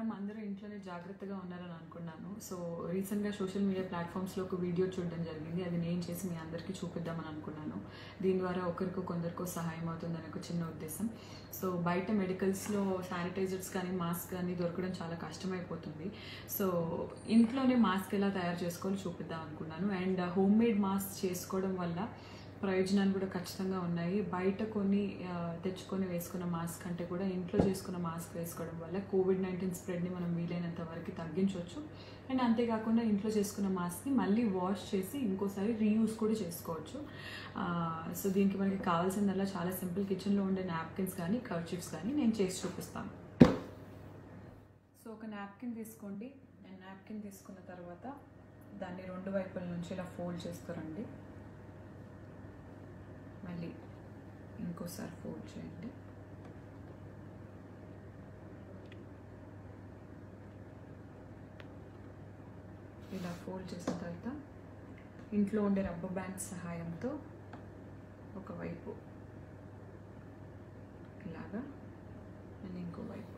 నమస్కారం అందరూ ఇంట్లోనే జాగ్రత్తగా ఉన్నారని అనుకున్నాను సో రీసెంట్గా సోషల్ మీడియా ప్లాట్ఫామ్స్లో ఒక వీడియో చూడడం జరిగింది అది నేను చేసి మీ అందరికీ చూపిద్దామని అనుకున్నాను దీని ద్వారా ఒకరికో కొందరికో సహాయం అవుతుందని ఒక చిన్న ఉద్దేశం సో బయట మెడికల్స్లో శానిటైజర్స్ కానీ మాస్క్ కానీ దొరకడం చాలా కష్టమైపోతుంది సో ఇంట్లోనే మాస్క్ ఎలా తయారు చేసుకోవాలో చూపిద్దాం అనుకున్నాను అండ్ హోమ్ మేడ్ మాస్క్ చేసుకోవడం వల్ల ప్రయోజనాలు కూడా ఖచ్చితంగా ఉన్నాయి బయట కొన్ని ఆ, తెచ్చుకొని వేసుకున్న మాస్క్ అంటే కూడా ఇంట్లో చేసుకున్న మాస్క్ వేసుకోవడం వల్ల కోవిడ్ నైన్టీన్ స్ప్రెడ్ని మనం వీలైనంత వరకు తగ్గించవచ్చు అండ్ అంతేకాకుండా ఇంట్లో చేసుకున్న మాస్క్ని మళ్ళీ వాష్ చేసి ఇంకోసారి రీయూస్ కూడా చేసుకోవచ్చు ఆ, సో దీనికి మనకి కావాల్సిందల్లా చాలా సింపుల్ కిచెన్లో ఉండే నాప్కిన్స్ కానీ కర్చిప్స్ కానీ నేను చేసి చూపిస్తాను సో ఒక నాప్కిన్ తీసుకోండి అండ్ నాప్కిన్ తీసుకున్న తర్వాత దాన్ని రెండు వైపుల నుంచి ఇలా ఫోల్డ్ చేస్తారండి మళ్ళీ ఇంకోసారి ఫోల్డ్ చేయండి ఇలా ఫోల్డ్ చేసిన తర్వాత ఇంట్లో ఉండే రబ్బర్ బ్యాండ్ సహాయంతో ఒకవైపు ఇలాగా అండ్ ఇంకో వైపు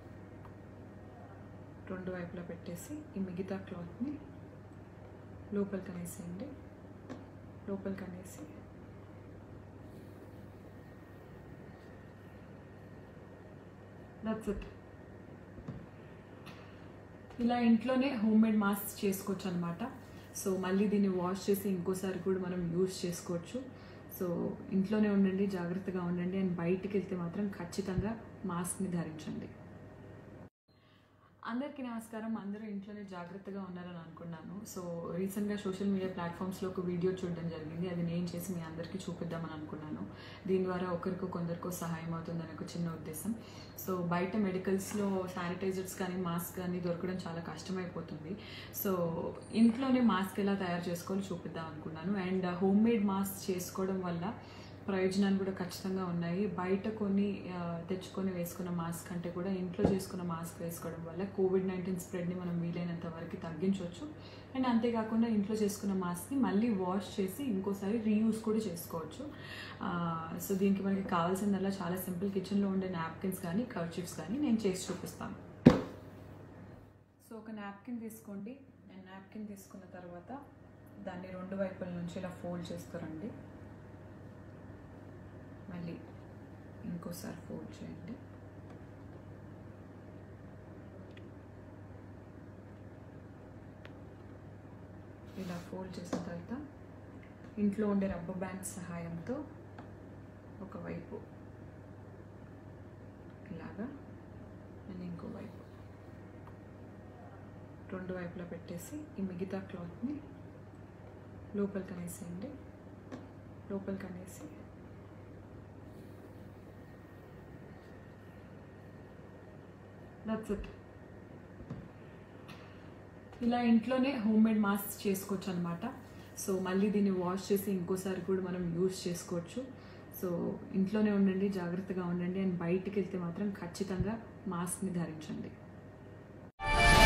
రెండు వైపులా పెట్టేసి ఈ మిగతా క్లాత్ని లోపలికి అనేసేయండి లోపలికి అనేసి దట్స్ ఇట్ ఇలా ఇంట్లోనే హోమ్ మేడ్ మాస్క్ చేసుకోవచ్చు అనమాట సో మళ్ళీ దీన్ని వాష్ చేసి ఇంకోసారి కూడా మనం యూజ్ చేసుకోవచ్చు సో ఇంట్లోనే ఉండండి జాగ్రత్తగా ఉండండి అండ్ బయటికి వెళ్తే మాత్రం ఖచ్చితంగా మాస్క్ని ధరించండి అందరికీ నమస్కారం అందరూ ఇంట్లోనే జాగ్రత్తగా ఉన్నారని అనుకున్నాను సో రీసెంట్గా సోషల్ మీడియా ప్లాట్ఫామ్స్లో ఒక వీడియో చూడడం జరిగింది అది నేను చేసి మీ అందరికీ చూపిద్దామని అనుకున్నాను దీని ద్వారా ఒకరికో కొందరికో సహాయం అవుతుందని ఒక చిన్న ఉద్దేశం సో బయట మెడికల్స్లో శానిటైజర్స్ కానీ మాస్క్ కానీ దొరకడం చాలా కష్టమైపోతుంది సో ఇంట్లోనే మాస్క్ ఎలా తయారు చేసుకోవాలో చూపిద్దాం అనుకున్నాను అండ్ హోమ్ మేడ్ మాస్క్ చేసుకోవడం వల్ల ప్రయోజనాలు కూడా ఖచ్చితంగా ఉన్నాయి బయట కొన్ని ఆ, తెచ్చుకొని వేసుకున్న మాస్క్ అంటే కూడా ఇంట్లో చేసుకున్న మాస్క్ వేసుకోవడం వల్ల కోవిడ్ నైన్టీన్ స్ప్రెడ్ని మనం వీలైనంత వరకు తగ్గించవచ్చు అండ్ అంతేకాకుండా ఇంట్లో చేసుకున్న మాస్క్ని మళ్ళీ వాష్ చేసి ఇంకోసారి రీయూస్ కూడా చేసుకోవచ్చు ఆ, సో దీనికి మనకి కావాల్సిందల్లా చాలా సింపుల్ కిచెన్లో ఉండే నాప్కిన్స్ కానీ కర్చిప్స్ కానీ నేను చేసి చూపిస్తాను సో ఒక నాప్కిన్ తీసుకోండి అండ్ నాప్కిన్ తీసుకున్న తర్వాత దాన్ని రెండు వైపుల నుంచి ఇలా ఫోల్డ్ చేస్తారండి మళ్ళీ ఇంకోసారి ఫోల్డ్ చేయండి ఇలా ఫోల్డ్ చేసిన తర్వాత ఇంట్లో ఉండే రబ్బర్ బ్యాండ్ సహాయంతో ఒకవైపు ఇలాగా అండ్ ఇంకో వైపు రెండు వైపులా పెట్టేసి ఈ మిగతా క్లాత్ని లోపలికి అనేసేయండి లోపలికి అనేసి దట్స్ ఇట్ ఇలా ఇంట్లోనే హోమ్ మేడ్ మాస్క్ చేసుకోవచ్చు అనమాట సో మళ్ళీ దీన్ని వాష్ చేసి ఇంకోసారి కూడా మనం యూజ్ చేసుకోవచ్చు సో ఇంట్లోనే ఉండండి జాగ్రత్తగా ఉండండి అండ్ బయటికి వెళ్తే మాత్రం ఖచ్చితంగా మాస్క్ని ధరించండి